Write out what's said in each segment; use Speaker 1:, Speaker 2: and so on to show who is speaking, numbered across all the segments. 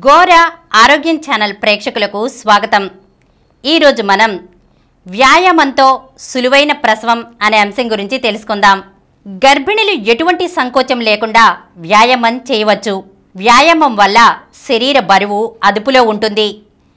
Speaker 1: గోర ఆరోగ్యం ఛానల్ ప్రేక్షకులకు స్వాగతం ఈరోజు మనం వ్యాయామంతో సులువైన ప్రసవం అనే అంశం గురించి తెలుసుకుందాం గర్భిణులు ఎటువంటి సంకోచం లేకుండా వ్యాయామం చేయవచ్చు వ్యాయామం వల్ల శరీర బరువు అదుపులో ఉంటుంది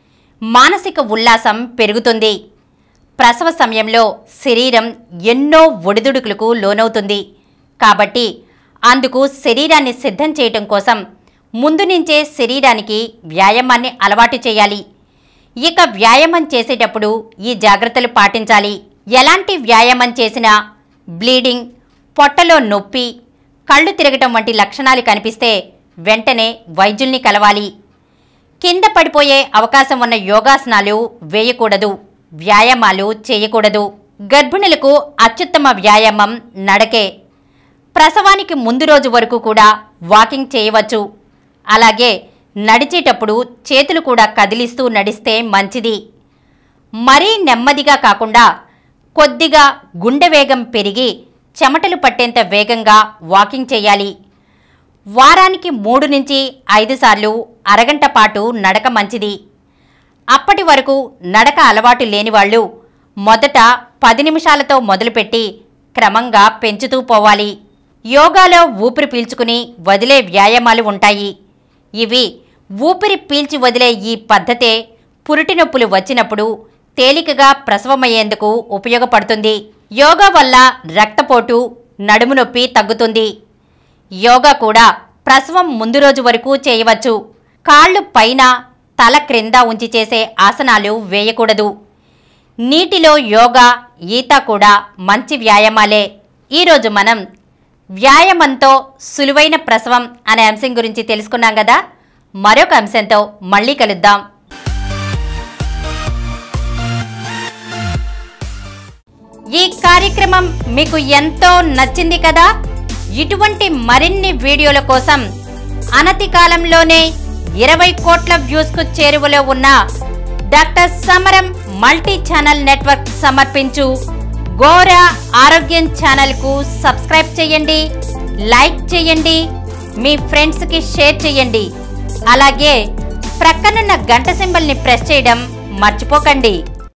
Speaker 1: మానసిక ఉల్లాసం పెరుగుతుంది ప్రసవ సమయంలో శరీరం ఎన్నో ఒడిదుడుకులకు లోనవుతుంది కాబట్టి అందుకు శరీరాన్ని సిద్ధం చేయటం కోసం ముందు నుంచే శరీరానికి వ్యాయామాన్ని అలవాటు చేయాలి ఇక వ్యాయామం చేసేటప్పుడు ఈ జాగ్రత్తలు పాటించాలి ఎలాంటి వ్యాయామం చేసినా బ్లీడింగ్ పొట్టలో నొప్పి కళ్ళు తిరగటం వంటి లక్షణాలు కనిపిస్తే వెంటనే వైద్యుల్ని కలవాలి కింద పడిపోయే అవకాశం ఉన్న యోగాసనాలు వేయకూడదు వ్యాయామాలు చేయకూడదు గర్భిణులకు అత్యుత్తమ వ్యాయామం నడకే ప్రసవానికి ముందు రోజు వరకు కూడా వాకింగ్ చేయవచ్చు అలాగే నడిచేటప్పుడు చేతులు కూడా కదిలిస్తూ నడిస్తే మంచిది మరీ నెమ్మదిగా కాకుండా కొద్దిగా గుండె వేగం పెరిగి చెమటలు పట్టేంత వేగంగా వాకింగ్ చేయాలి వారానికి మూడు నుంచి ఐదు సార్లు అరగంట పాటు నడక మంచిది అప్పటి వరకు నడక అలవాటు లేని వాళ్ళు మొదట పది నిమిషాలతో మొదలుపెట్టి క్రమంగా పెంచుతూ పోవాలి యోగాలో ఊపిరి పీల్చుకుని వదిలే వ్యాయామాలు ఉంటాయి ఇవి ఊపిరి పీల్చి వదిలే ఈ పద్ధతే పురిటి నొప్పులు వచ్చినప్పుడు తేలికగా ప్రసవమయ్యేందుకు ఉపయోగపడుతుంది యోగా వల్ల రక్తపోటు నడుము నొప్పి తగ్గుతుంది యోగా కూడా ప్రసవం ముందు రోజు వరకు చేయవచ్చు కాళ్ళు పైన తల క్రింద ఉంచి చేసే ఆసనాలు వేయకూడదు నీటిలో యోగా ఈత కూడా మంచి వ్యాయామాలే ఈరోజు మనం వ్యాయామంతో సులువైన ప్రసవం అనే అంశం గురించి తెలుసుకున్నాం కదా మరొక అంశంతో మళ్ళీ కలుద్దాం ఈ కార్యక్రమం మీకు ఎంతో నచ్చింది కదా ఇటువంటి మరిన్ని వీడియోల కోసం అనతి కాలంలోనే ఇరవై కోట్ల వ్యూస్ కు చేరువలో ఉన్న డాక్టర్ సమరం మల్టీ ఛానల్ నెట్వర్క్ సమర్పించు గోరా ఆరోగ్యం ఛానల్ కు సబ్స్క్రైబ్ చేయండి లైక్ చేయండి మీ ఫ్రెండ్స్ కి షేర్ చేయండి అలాగే ప్రక్కనున్న గంట సింబల్ ని ప్రెస్ చేయడం మర్చిపోకండి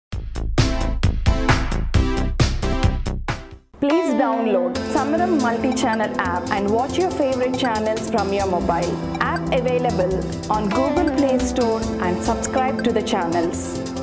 Speaker 2: Please download Samaram multi-channel app and watch your favorite channels from your mobile. App available on Google Play Store and subscribe to the channels.